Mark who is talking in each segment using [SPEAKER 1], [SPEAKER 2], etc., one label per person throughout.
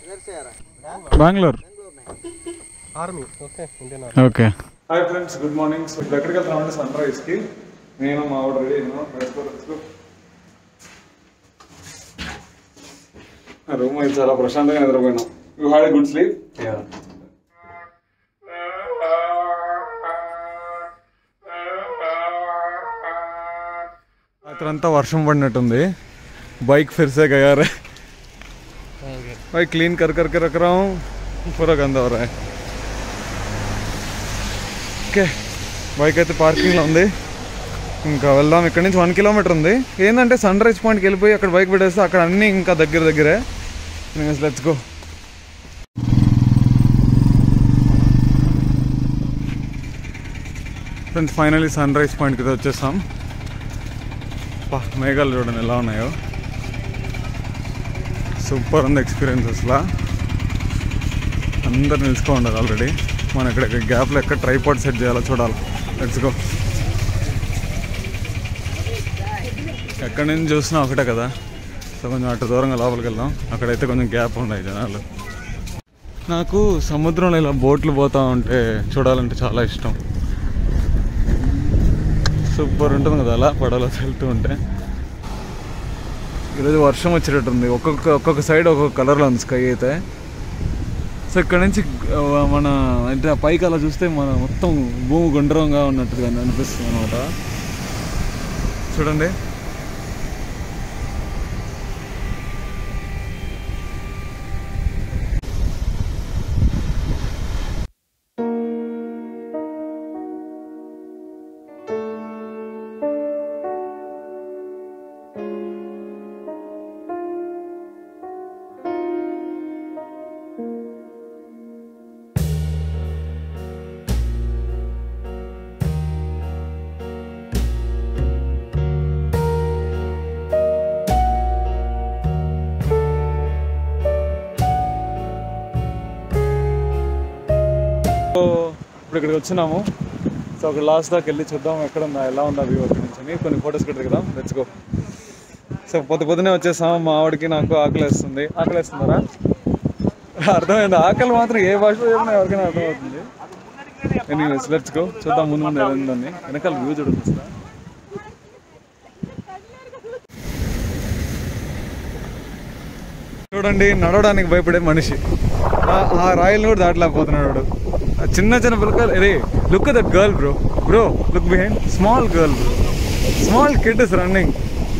[SPEAKER 1] Bengaluru
[SPEAKER 2] army okay Indian
[SPEAKER 1] okay hi friends good morning so ఇప్పుడు ఎక్కడికి వెళ్తున్నామంటే sun రైజ్కి నేను మా ఆవిడ రెడీ అయినా రూమ్ అయితే చాలా ప్రశాంతంగా నిద్రపోయినాం యూ హ్యాడ్ గుడ్ స్లీప్ రాత్రంతా వర్షం పడినట్టుంది బైక్ ఫిర్సే గయారే भाई क्लीन कर करके रख रहा हूँ पूरा गंदा हो रहा है ఓకే బైక్ అయితే పార్కింగ్లో ఉంది ఇంకా వెళ్దాం ఇక్కడ నుంచి వన్ కిలోమీటర్ ఉంది ఏంటంటే సన్ రైజ్ పాయింట్కి వెళ్ళిపోయి అక్కడ బైక్ పెట్టేస్తే అక్కడ అన్నీ ఇంకా దగ్గర దగ్గరే let's go friends finally sunrise పాయింట్కి అయితే వచ్చేసాం పా మేఘాలు చూడండి ఎలా ఉన్నాయో సూపర్ ఉంది ఎక్స్పీరియన్స్ అసలు అందరు నిలుచుకో ఉండాలి ఆల్రెడీ మనం ఇక్కడ గ్యాప్లో ఎక్కడ ట్రైపాడ్ సెట్ చేయాలో చూడాలి లెట్స్ గో ఎక్కడి నుంచి చూసినా ఒకటే కదా సో కొంచెం అటు దూరంగా లోపలికి వెళ్దాం అక్కడైతే కొంచెం గ్యాప్ ఉన్నాయి జనాలు నాకు సముద్రంలో ఇలా బోట్లు పోతా ఉంటే చూడాలంటే చాలా ఇష్టం సూపర్ ఉంటుంది కదా అలా పడవలో వెళ్తూ ఉంటే ఈరోజు వర్షం వచ్చేటట్టుంది ఒక్కొక్క ఒక్కొక్క సైడ్ ఒక్కొక్క కలర్లో ఉంది స్కై అయితే సో ఇక్కడ నుంచి ఆ, మన అంటే ఆ పైకి అలా చూస్తే మన మొత్తం భూమి గుండ్రంగా ఉన్నట్టుగా అనిపిస్తుంది అనమాట చూడండి సో ఇప్పుడు ఇక్కడికి వచ్చినాము సో అక్కడ లాస్ట్ దాకా వెళ్ళి చూద్దాం ఎక్కడ ఉందా ఎలా ఉందా వ్యూ అక్కడ నుంచి అని కొన్ని ఫొటోస్ కూడా దిగుదాం లెట్స్ గో సో పొద్దు పొద్దునే వచ్చేసాం మా ఆవిడకి నాకు ఆకలి వేస్తుంది ఆకలి వేస్తున్నారా అర్థమైంది ఆకలి మాత్రం ఏ భాషలో చెప్పినా ఎవరికైనా అర్థమవుతుంది ఎనీవేస్ లెట్స్ గో చూద్దాం ముందు ముందు ఎలా ఉందని వెనకాల వ్యూ చూడండి చూడండి నడవడానికి భయపడే మనిషి ఆ- ఆ రాయల్ని కూడా దాటలేకపోతున్నాడు వాడు. ఆ చిన్న చిన్న పిల్లకాయలు అరే look that girl bro bro look behind small girl bro small kid is running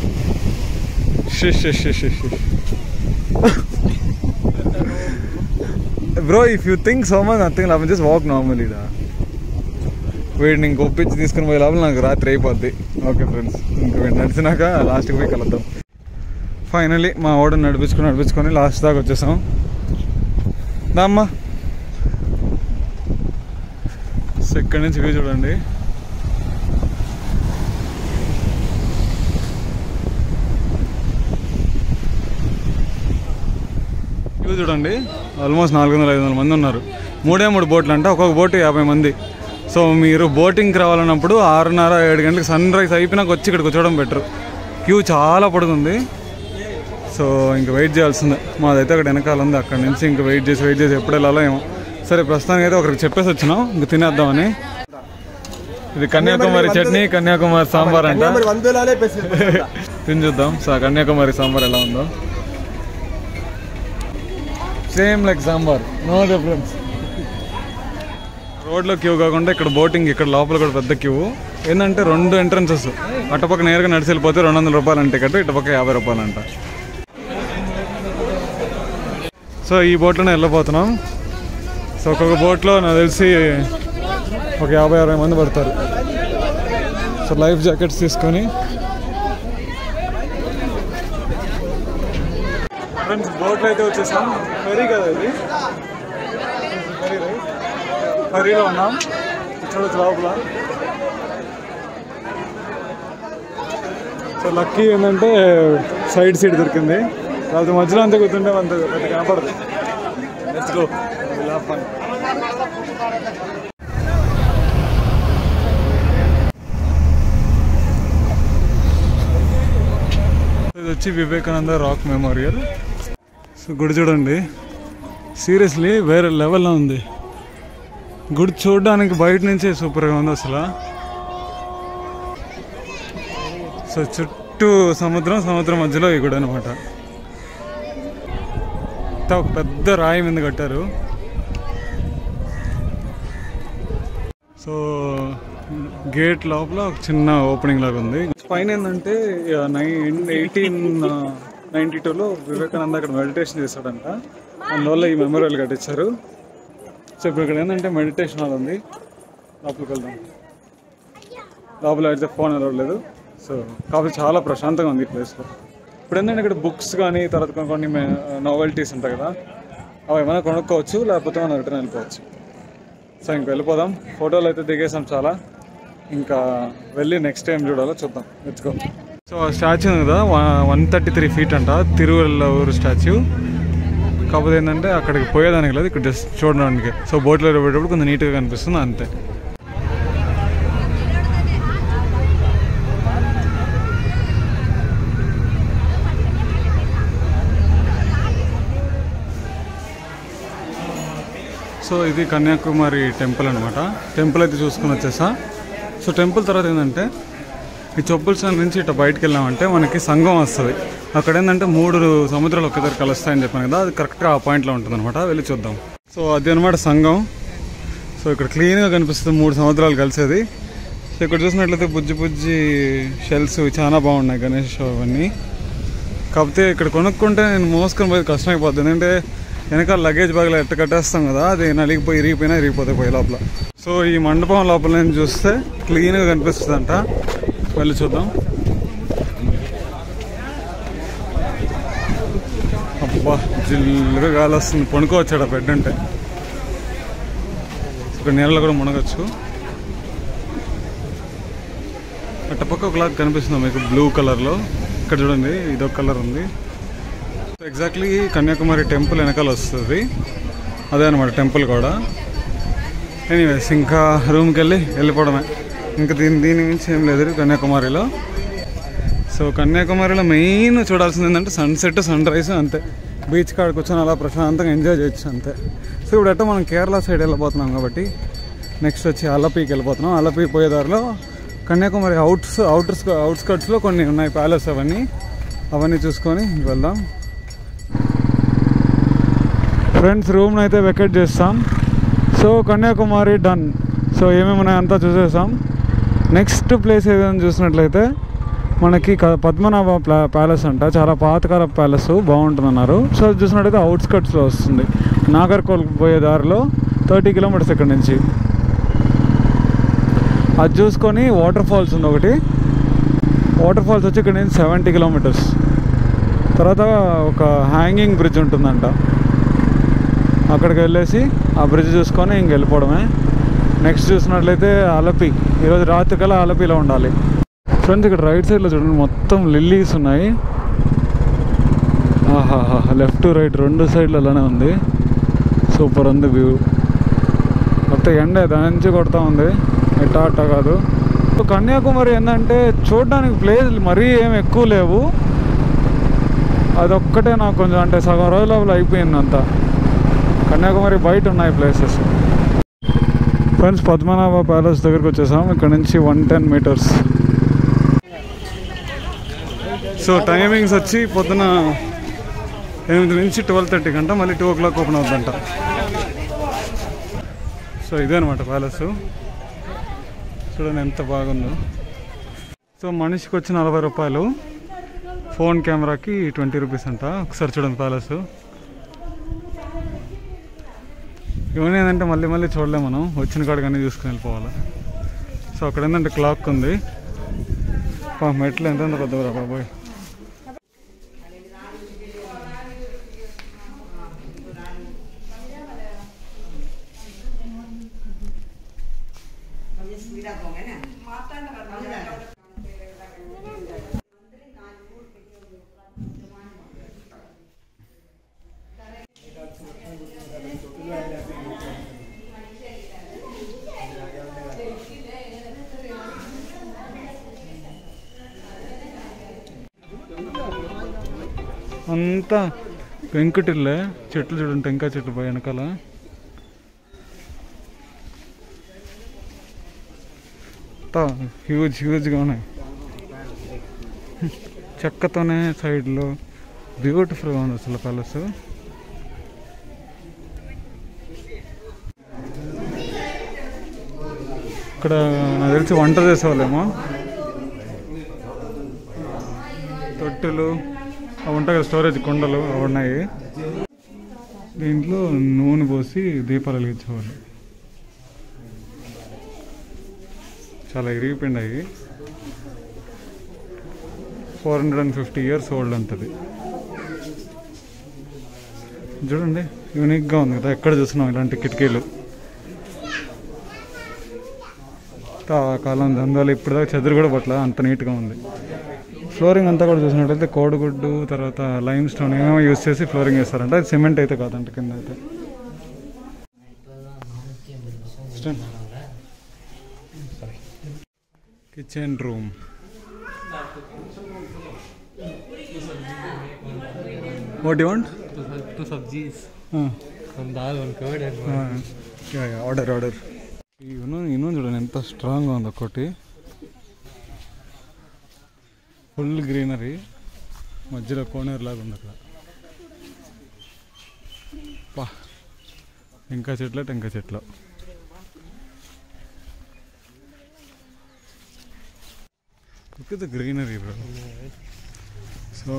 [SPEAKER 1] bro if you think so much nothing లాభం జస్ట్ వాక్ నార్మల్ ఇడా వీడిని ఇంక ఒప్పించి తీసుకుని పోయే లోపల నాకు రాత్రి అయిపోద్ది ఓకే ఫ్రెండ్స్ ఇంక వీడు నడిచినాక లాస్ట్కి పోయి కలుద్దాం ఫైనలీ మా ఓడని నడిపించుకొని నడిపించుకొని లాస్ట్ దాకా వచ్చేసాం దామ్మా సో ఇక్కడి నుంచి వ్యూ చూడండి వ్యూ చూడండి ఆల్మోస్ట్ నాలుగు వందల ఐదు వందల మంది ఉన్నారు మూడే మూడు బోట్లు అంటే ఒక్కొక్క బోటు యాభై మంది సో మీరు బోటింగ్కి రావాలన్నప్పుడు ఆరున్నర ఏడు గంటలకు సన్ రైజ్ అయిపోయినాక వచ్చి ఇక్కడికి వచ్చడం బెటర్ క్యూ చాలా పొడుగుంది సో ఇంక వెయిట్ చేయాల్సిందే మాదైతే అక్కడ వెనకాల ఉంది అక్కడ నుంచి ఇంక వెయిట్ చేసి వెయిట్ చేసి ఎప్పుడు వెళ్ళాలో ఏమో సరే ప్రస్తుతానికి అయితే ఒకరికి చెప్పేసి వచ్చినాం ఇంక తినేద్దామని ఇది కన్యాకుమారి చట్నీ కన్యాకుమారి సాంబార్ అంట
[SPEAKER 2] మరి వంద వేలాలే పెసి
[SPEAKER 1] తిని చూద్దాం సో కన్యాకుమారి సాంబార్ ఎలా ఉందో same like sambar no difference రోడ్లో క్యూ కాకుండా ఇక్కడ బోటింగ్ ఇక్కడ లోపల కూడా పెద్ద క్యూ ఏంటంటే రెండు ఎంట్రన్సెస్ అటుపక్క నేరుగా నడిచి వెళ్ళిపోతే రెండు వందల రూపాయలు అంటే టికెట్ ఇటుపక్క యాభై రూపాయలు అంట సో ఈ బోట్లోనే వెళ్ళిపోతున్నాం సో ఒక్కొక్క బోట్లో నాకు తెలిసి ఒక యాభై అరవై మంది పడతారు సో లైఫ్ జాకెట్స్ తీసుకొని ఫ్రెండ్స్ బోట్లో అయితే వచ్చేసాం ఫెరీ కదా ఇది ఫెరీ రైట్ ఫెరీలో ఉన్నాం చూడొచ్చు లోపల సో లక్కీ ఏంటంటే సైడ్ సీట్ దొరికింది లేకపోతే మధ్యలో అంతా కూర్చుంటే అంత పెద్ద కనపడదు లెట్స్ గో ఫన్ ఇది వచ్చి వివేకానంద రాక్ మెమోరియల్ సో గుడి చూడండి సీరియస్లీ వేరే లెవెల్లో ఉంది గుడి చూడడానికి బయట నుంచే సూపర్గా ఉంది అసలు సో చుట్టూ సముద్రం సముద్రం మధ్యలో ఈ గుడి అనమాట ఒక పెద్ద రాయి మీద కట్టారు సో గేట్ లోపల ఒక చిన్న ఓపెనింగ్ లాగా ఉంది పైన ఏంటంటే నైన్ ఎయిటీన్ నైన్టీ టూలో వివేకానంద అక్కడ మెడిటేషన్ చేశాడంట అందువల్ల ఈ మెమోరియల్ కట్టించారు సో ఇప్పుడు ఇక్కడ ఏంటంటే మెడిటేషన్ హాల్ ఉంది లోపలికి వెళ్దాం లోపల అయితే ఫోన్ అలవలేదు సో కాకపోతే చాలా ప్రశాంతంగా ఉంది ఈ ప్లేస్లో ఇప్పుడు ఏంటంటే ఇక్కడ బుక్స్ కానీ తర్వాత కొన్ని కొన్ని నావెల్టీస్ ఉంటాయి కదా అవి ఏమైనా కొనుక్కోవచ్చు లేకపోతే మనం రిటర్న్ వెళ్ళిపోవచ్చు సో ఇంక వెళ్ళిపోదాం ఫోటోలు అయితే దిగేసాం చాలా ఇంకా వెళ్ళి నెక్స్ట్ టైం చూడాలో చూద్దాం తెచ్చుకో సో ఆ స్టాచ్యూ ఉంది కదా వన్ థర్టీ త్రీ ఫీట్ అంట తిరువల్లూరు స్టాచ్యూ కాకపోతే ఏంటంటే అక్కడికి పోయేదానికి లేదు ఇక్కడ జస్ట్ చూడడానికి సో బోట్లో పోయేటప్పుడు కొంచెం నీట్గా కనిపిస్తుంది అంతే సో ఇది కన్యాకుమారి టెంపుల్ అనమాట టెంపుల్ అయితే చూసుకుని వచ్చేసా సో టెంపుల్ తర్వాత ఏంటంటే ఈ చెప్పుల్స్ నుంచి ఇట్లా బయటకు వెళ్ళామంటే మనకి సంఘం వస్తుంది అక్కడ ఏంటంటే మూడు సముద్రాలు ఒకే దగ్గర కలుస్తాయని చెప్పాను కదా అది కరెక్ట్గా ఆ పాయింట్లో ఉంటుంది అనమాట వెళ్ళి చూద్దాం సో అది అనమాట సంఘం సో ఇక్కడ క్లీన్గా కనిపిస్తుంది మూడు సముద్రాలు కలిసేది సో ఇక్కడ చూసినట్లయితే బుజ్జి బుజ్జి షెల్స్ చాలా బాగున్నాయి గణేష్ అవన్నీ కాకపోతే ఇక్కడ కొనుక్కుంటే నేను మోసుకొని పోయి కష్టమైపోతుంది ఎందుకంటే వెనకాల లగేజ్ బ్యాగ్లో ఎట్ట కట్టేస్తాం కదా అది నలిగిపోయి ఇరిగిపోయినా ఇరిగిపోతాయి పోయి లోపల సో ఈ మండపం లోపల నుంచి చూస్తే క్లీన్గా కనిపిస్తుంది అంట వెళ్ళి చూద్దాం అబ్బా జిల్లుగా గాలి వస్తుంది పనుకోవచ్చాడు ఆ బెడ్ అంటే ఇక్కడ నీళ్ళలో కూడా మునగచ్చు అట్టపక్క ఒకలాగా కనిపిస్తుంది మీకు బ్లూ కలర్లో ఇక్కడ చూడండి ఇదొక కలర్ ఉంది ఎగ్జాక్ట్లీ కన్యాకుమారి టెంపుల్ వెనకాల వస్తుంది అదే అనమాట టెంపుల్ కూడా ఎనీవేస్ ఇంకా రూమ్కి వెళ్ళి వెళ్ళిపోవడమే ఇంకా దీని దీని మించి ఏం లేదు కన్యాకుమారిలో సో కన్యాకుమారిలో మెయిన్ చూడాల్సింది ఏంటంటే సన్సెట్ సన్ రైజ్ అంతే బీచ్ కాడ కూర్చొని అలా ప్రశాంతంగా ఎంజాయ్ చేయొచ్చు అంతే సో ఇప్పుడు ఎట్టో మనం కేరళ సైడ్ వెళ్ళిపోతున్నాం కాబట్టి నెక్స్ట్ వచ్చి అలపీకి వెళ్ళిపోతున్నాం అలపీ పోయే దారిలో కన్యాకుమారి అవుట్స్ అవుటర్స్ అవుట్స్కట్స్లో కొన్ని ఉన్నాయి ప్యాలెస్ అవన్నీ అవన్నీ చూసుకొని వెళ్దాం ఫ్రెండ్స్ రూమ్ని అయితే వెకెట్ చేస్తాం సో కన్యాకుమారి డన్ సో ఏమేమి ఉన్నాయో అంతా చూసేసాం నెక్స్ట్ ప్లేస్ ఏదైనా చూసినట్లయితే మనకి క- పద్మనాభ ప్లా- ప్యాలెస్ అంట చాలా పాతకాల ప్యాలెస్ బాగుంటుంది అన్నారు సో అది చూసినట్టయితే అవుట్స్కట్స్లో వస్తుంది నాగర్కోల్ పోయే దారిలో థర్టీ కిలోమీటర్స్ ఇక్కడ నుంచి అది చూసుకొని వాటర్ ఫాల్స్ ఉంది ఒకటి వాటర్ ఫాల్స్ వచ్చి ఇక్కడ నుంచి సెవెంటీ కిలోమీటర్స్ తర్వాత ఒక హ్యాంగింగ్ బ్రిడ్జ్ ఉంటుందంట అక్కడికి వెళ్ళేసి ఆ బ్రిడ్జ్ చూసుకొని ఇంక వెళ్ళిపోవడమే నెక్స్ట్ చూసినట్లయితే అలపి ఈరోజు రాత్రి కల్లా అలపిలో ఉండాలి ఫ్రెండ్స్ ఇక్కడ రైట్ సైడ్లో చూడండి మొత్తం లిల్లీస్ ఉన్నాయి ఆహాహా లెఫ్ట్ రైట్ రెండు సైడ్లు అలానే ఉంది సూపర్ ఉంది వ్యూ మొత్తం ఎండ దంచి కొడతా ఉంది ఎట్టా అట్టా కాదు సో కన్యాకుమారి ఏంటంటే చూడడానికి ప్లేస్ మరీ ఏం ఎక్కువ లేవు అదొక్కటే నాకు కొంచెం అంటే సగం రోజుల లోపల అయిపోయింది అంతా కన్యాకుమారి బయట ఉన్నాయి ప్లేసెస్ ఫ్రెండ్స్ పద్మనాభ ప్యాలెస్ దగ్గరికి వచ్చేసాం ఇక్కడ నుంచి one ten meters so timings వచ్చి పొద్దున ఎనిమిది నుంచి ట్వెల్వ్ థర్టీ గంట మళ్ళీ టూ ఓ క్లాక్ ఓపెన్ అవుతుందంట సో ఇదే అనమాట ప్యాలెస్ చూడండి ఎంత బాగుందో సో మనిషికి వచ్చి నలభై రూపాయలు ఫోన్ కెమెరాకి ట్వంటీ రూపీస్ అంట ఒకసారి చూడండి ప్యాలెస్ ఇవన్నీ ఏంటంటే మళ్ళీ మళ్ళీ చూడలేము మనం వచ్చిన కాడికి అన్నీ చూసుకుని వెళ్ళిపోవాలి సో అక్కడ ఏంటంటే క్లాక్ ఉంది పా, మెట్లు ఎంత ఎంత పెద్దవరా బాబోయ్ అంతా వెంకటిల్లే చెట్లు చూడండి టెంకాయ చెట్లు పోయి వెనకాల హ్యూజ్ హ్యూజ్గా ఉన్నాయి చెక్కతోనే సైడ్లో బ్యూటిఫుల్గా ఉంది అసలు ప్యాలెస్ ఇక్కడ నాకు తెలిసి వంట చేసేవాళ్ళేమో తొట్టెలు అవి ఉంటాయి కదా స్టోరేజ్ కుండలు అవి ఉన్నాయి దీంట్లో నూనె పోసి దీపాలు వెలిగించేవాళ్ళు చాలా ఇరిగిపోయినాయి four hundred and fifty years old అంతది చూడండి యూనిక్గా ఉంది కదా ఎక్కడ చూస్తున్నాం ఇలాంటి కిటికీలు ఆ కాలం అందువల్ల ఇప్పుడు దాకా చెదురు కూడా పట్ల అంత నీట్గా ఉంది ఫ్లోరింగ్ అంతా కూడా చూసినట్టయితే కోడిగుడ్డు తర్వాత లైమ్ స్టోన్ ఏమేమో యూస్ చేసి ఫ్లోరింగ్ వేస్తారంట అది సిమెంట్ అయితే కాదంట కింద అయితే kitchen room what you want
[SPEAKER 2] Two sabjis. One dal, one curd and one.
[SPEAKER 1] Order order ఇవన్నీ ఇన్నో చూడండి ఎంత స్ట్రాంగ్గా ఉంది ఒక్కటి ఫుల్ గ్రీనరీ మధ్యలో కోనేరు లాగా ఉంది అక్కడ పా ఇంకా చెట్ల టెంకాయ చెట్లు Look at the greenery, bro. So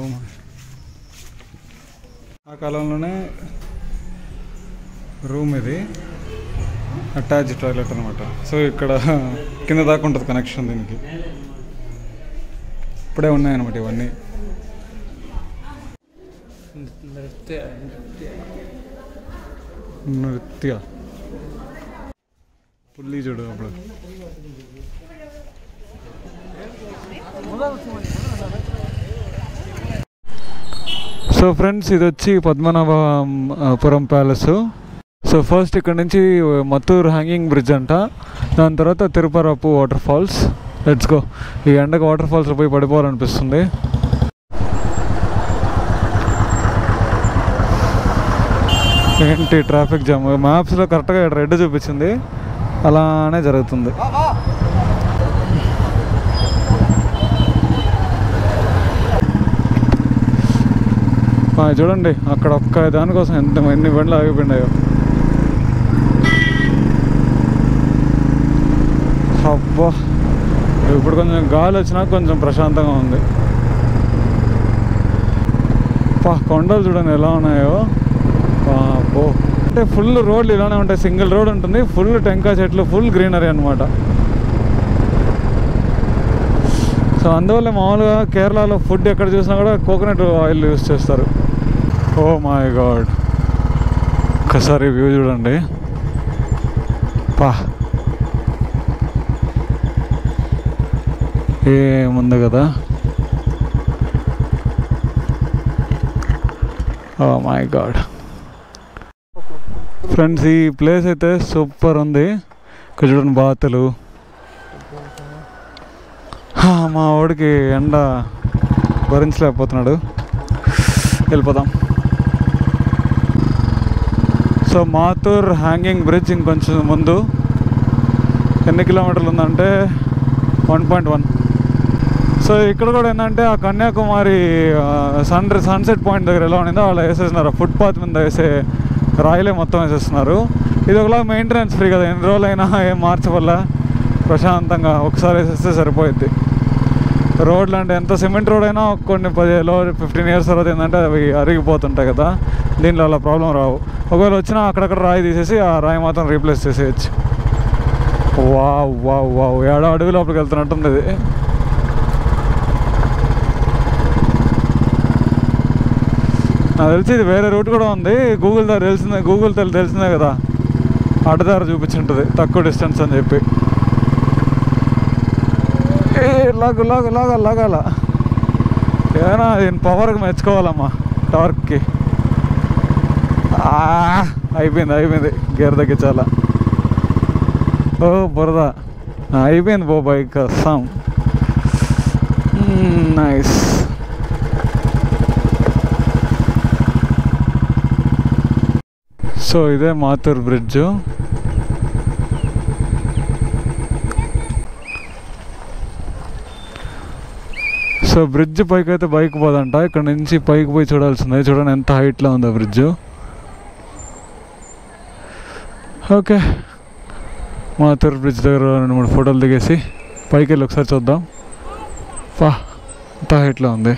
[SPEAKER 1] ఆ కాలంలోనే రూమ్ ఇది అటాచ్ టాయిలెట్ అనమాట సో ఇక్కడ కింద దాకా ఉంటుంది కనెక్షన్ దీనికి ఇప్పుడే ఉన్నాయన్నమాట ఇవన్నీ
[SPEAKER 2] నృత్య
[SPEAKER 1] నృత్య పుల్లి చూడు అప్పుడు సో ఫ్రెండ్స్ ఇది వచ్చి పద్మనాభపురం ప్యాలెస్ సో ఫస్ట్ ఇక్కడ నుంచి మత్తూరు హ్యాంగింగ్ బ్రిడ్జ్ అంట దాని తర్వాత Thirparappu waterfalls let's go ఈ ఎండకు వాటర్ ఫాల్స్ పోయి పడిపోవాలనిపిస్తుంది ఏంటి ట్రాఫిక్ జామ్ మ్యాప్స్లో కరెక్ట్గా ఇక్కడ రెడ్ చూపించింది అలానే జరుగుతుంది ఆ, చూడండి అక్కడ ఒక్క దానికోసం ఎంత ఎన్ని బండ్లు ఆగిపోయినాయో అబ్బా ఇప్పుడు కొంచెం గాలి వచ్చినా కొంచెం ప్రశాంతంగా ఉంది పా కొండలు చూడండి ఎలా ఉన్నాయో అబ్బో అంటే ఫుల్ రోడ్లు ఇలానే ఉంటాయి సింగిల్ రోడ్ ఉంటుంది ఫుల్ టెంకాయ చెట్లు ఫుల్ గ్రీనరీ అనమాట సో అందువల్ల మామూలుగా కేరళలో ఫుడ్ ఎక్కడ చూసినా కూడా కోకోనట్ ఆయిల్ యూస్ చేస్తారు ఓ మై గాడ్ ఒకసారి వ్యూ చూడండి పా ఏముంది కదా ఓ మై గాడ్ ఫ్రెండ్స్ ఈ ప్లేస్ అయితే సూపర్ ఉంది ఇక్కడ చూడండి బాతులు హా, మా వాడికి ఎండ భరించలేకపోతున్నాడు వెళ్ళిపోదాం సో మాతూర్ హ్యాంగింగ్ బ్రిడ్జ్ ఇంకొంచెం ముందు ఎన్ని కిలోమీటర్లు ఉందంటే వన్ పాయింట్ వన్ సో ఇక్కడ కూడా ఏంటంటే ఆ కన్యాకుమారి సన్ సన్సెట్ పాయింట్ దగ్గర ఎలా ఉండిందో వాళ్ళు వేసేస్తున్నారు ఫుట్పాత్ మీద వేసే రాయిలే మొత్తం వేసేస్తున్నారు ఇది ఒకలా మెయింటెనెన్స్ ఫ్రీ కదా ఎన్ని రోజులైనా ఏం మార్చవల్ల ప్రశాంతంగా ఒకసారి వేసేస్తే సరిపోయిద్ది రోడ్లు అంటే ఎంత సిమెంట్ రోడ్ అయినా కొన్ని పదిహేలో ఫిఫ్టీన్ ఇయర్స్ తర్వాత ఏంటంటే అవి అరిగిపోతుంటాయి కదా దీంట్లో అలా ప్రాబ్లం రావు ఒకవేళ వచ్చినా అక్కడక్కడ రాయి తీసేసి ఆ రాయి మాత్రం రీప్లేస్ చేసేయచ్చు వావ్ వావ్ వావ్ ఏడో అడవి లోపలికి వెళ్తున్నట్టుంది ఇది నాకు తెలిసి ఇది వేరే రూట్ కూడా ఉంది గూగుల్ దారి తెలిసిందే గూగుల్ తెలి తెలిసిందే కదా అడ్డదారి చూపించుంటుంది తక్కువ డిస్టెన్స్ అని చెప్పి ఏ లాగు లాగు లాగా లాగాల ఏమైనా దీని పవర్కి మెచ్చుకోవాలమ్మా టార్క్కి ఆ, అయిపోయింది అయిపోయింది గేర్ తగ్గించాలా ఓ బురద ఆ, అయిపోయింది బో బైక్ వస్తాం నైస్ సో ఇదే మాతూర్ బ్రిడ్జ్ సో బ్రిడ్జ్ పైకి అయితే బైక్ పోదంట ఇక్కడ నుంచి పైకి పోయి చూడాల్సిందే చూడండి ఎంత హైట్లో ఉందో బ్రిడ్జ్ ఓకే మాతూర్ బ్రిడ్జ్ దగ్గర రెండు మూడు ఫోటోలు దిగేసి పైకి వెళ్ళి ఒకసారి చూద్దాం పా ఎంత హైట్లో ఉంది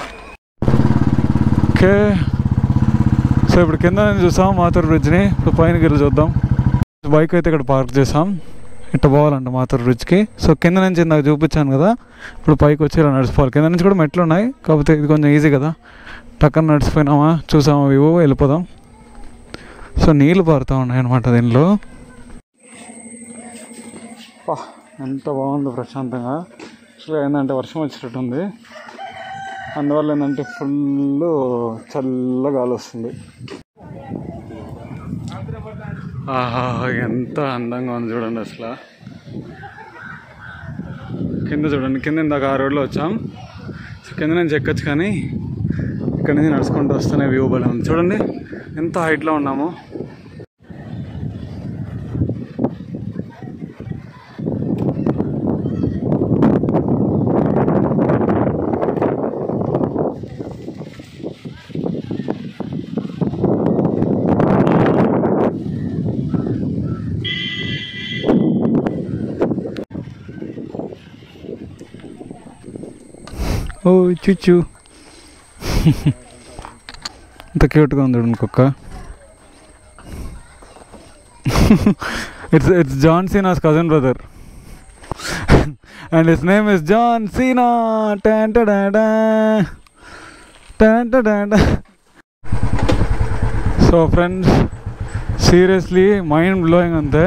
[SPEAKER 1] ఓకే సో ఇప్పుడు కింద నుంచి చూసాం మాతూర్ బ్రిడ్జ్ని ఇప్పుడు పైనకి వెళ్ళి చూద్దాం బైక్ అయితే ఇక్కడ పార్క్ చేసాం ఇట్ట పోవాలంట మాతూర్ బ్రిడ్జ్కి సో కింద నుంచి ఇందాక చూపించాను కదా ఇప్పుడు పైకి వచ్చి ఇలా నడిచిపోవాలి కింద నుంచి కూడా మెట్లు ఉన్నాయి కాకపోతే ఇది కొంచెం ఈజీ కదా టక్కన నడిచిపోయినామా చూసామా ఇవో వెళ్ళిపోదాం సో నీళ్ళు పారుతూ ఉన్నాయి అనమాట దీనిలో ఎంత బాగుందో ప్రశాంతంగా యాక్చువల్గా ఏంటంటే వర్షం వచ్చేటట్టుంది అందువల్ల ఏంటంటే ఫుల్ చల్లగా గాలి వస్తుంది ఆహా ఎంత అందంగా ఉంది చూడండి అసలు కింద చూడండి కింద ఇందాక ఆ రోడ్లో వచ్చాం సో కింద నుంచి ఎక్కొచ్చు కానీ ఇక్కడ నుంచి నడుచుకుంటూ వస్తూనే వ్యూ భలే ఉంది చూడండి ఎంత హైట్లో ఉన్నాము ఓ చుచ్చు ఇంత క్యూట్గా ఉంది చూడండి కుక్క it's it's John Cena's cousin brother and his name is John Cena so friends seriously mind blowing అంతే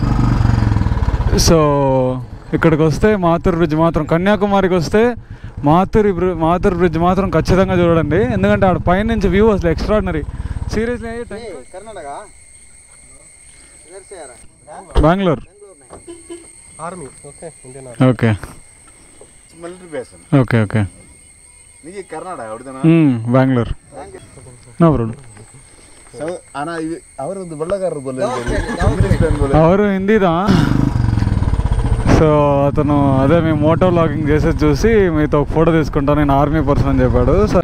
[SPEAKER 1] సో ఇక్కడికి వస్తే మాతూర్ బ్రిడ్జ్ మాత్రం కన్యాకుమారికి వస్తే మాతూరి బ్రి మాతూర్ బ్రిడ్జ్ మాత్రం ఖచ్చితంగా చూడండి ఎందుకంటే ఆడ పైనుంచి వ్యూ అసలు ఎక్స్ట్రాడినరీ సీరియస్లీ
[SPEAKER 3] कर्नाटक इधर से आ रहा है
[SPEAKER 1] Bengaluru
[SPEAKER 2] army okay Indian army
[SPEAKER 1] okay
[SPEAKER 3] military base
[SPEAKER 1] okay okay
[SPEAKER 3] నీకు కర్ణాటక ಹೊಡೆದನ
[SPEAKER 1] బెంగళూరు నో ప్రాబ్లం
[SPEAKER 3] ಅಣ್ಣ ಅವರೊಂದು ಬಳ್ಳಗಾರರು ಬೋಲೆ
[SPEAKER 1] ఎవరు హిందీదా సో అతను అదే మేము మోటో వ్లాగింగ్ చేసేది చూసి మీతో ఒక ఫోటో తీసుకుంటాను నేను ఆర్మీ పర్సన్ అని చెప్పాడు so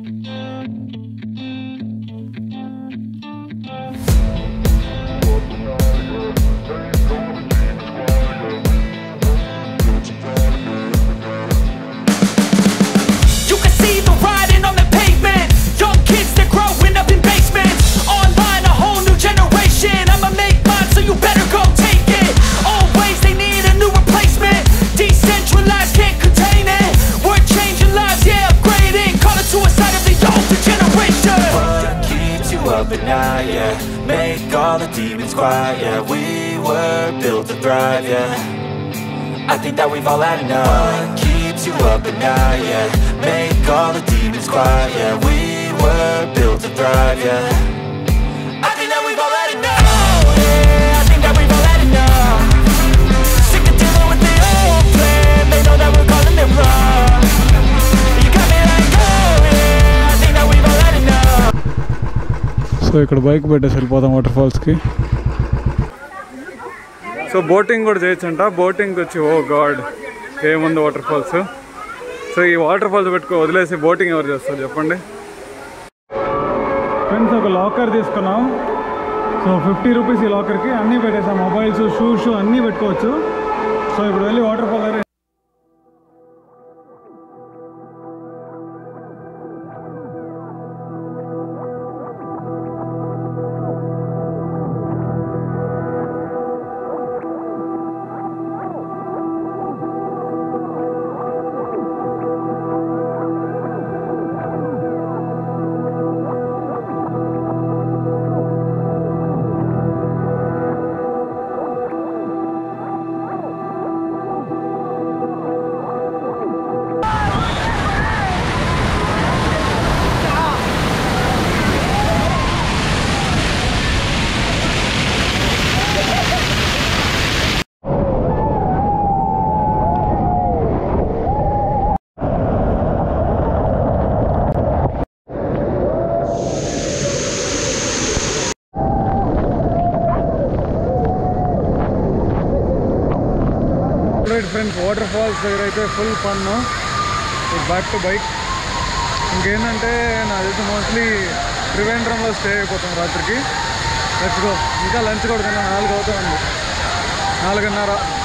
[SPEAKER 4] You can see the riding on the pavement. Young kids, they're growing up in basements. Online, a whole new generation. I'ma make mine, so you better go take it. Always, they need a new replacement. Decentralized, can't contain it. We're changing lives, yeah, upgrading. Call it suicide of the older generation.
[SPEAKER 5] What keeps you up at night, yeah Make all the demons quiet, yeah We were built to thrive, yeah I think that we've all had enough What keeps you up at night, yeah Make all the demons quiet, yeah We were built to thrive, yeah I think that we've all had enough Oh, yeah, I think that we've all had enough Sick of dealing with the old plan They know that we're calling it wrong You got me like, oh, yeah I think that we've all had enough
[SPEAKER 1] so ఇక్కడ bike పెట్టేసి వెళ్ళిపోదాం water ఫాల్స్కి so boating కూడా చేయొచ్చంట boating వచ్చి oh god ఏముంది waterfalls so ఈ waterfalls పెట్టుకో వదిలేసి బోటింగ్ ఎవరు చేస్తారు చెప్పండి ఫ్రెండ్స్ ఒక లాకర్ తీసుకున్నాం సో ఫిఫ్టీ రూపీస్ ఈ లాకర్కి అన్నీ పెట్టేసాం మొబైల్స్ షూస్ అన్నీ పెట్టుకోవచ్చు సో ఇప్పుడు వెళ్ళి వాటర్ ఫాల్ దగ్గర ఫ్రెండ్స్ వాటర్ ఫాల్స్ దగ్గర అయితే full fun back to bike ఇంకేంటంటే నాకు తెలిసి మోస్ట్లీ త్రివేంద్రంలో స్టే అయిపోతాం రాత్రికి లెట్స్ గో ఇంకా లంచ్ కూడా తిన్నా నాలుగు అవుతుంది నాలుగున్నర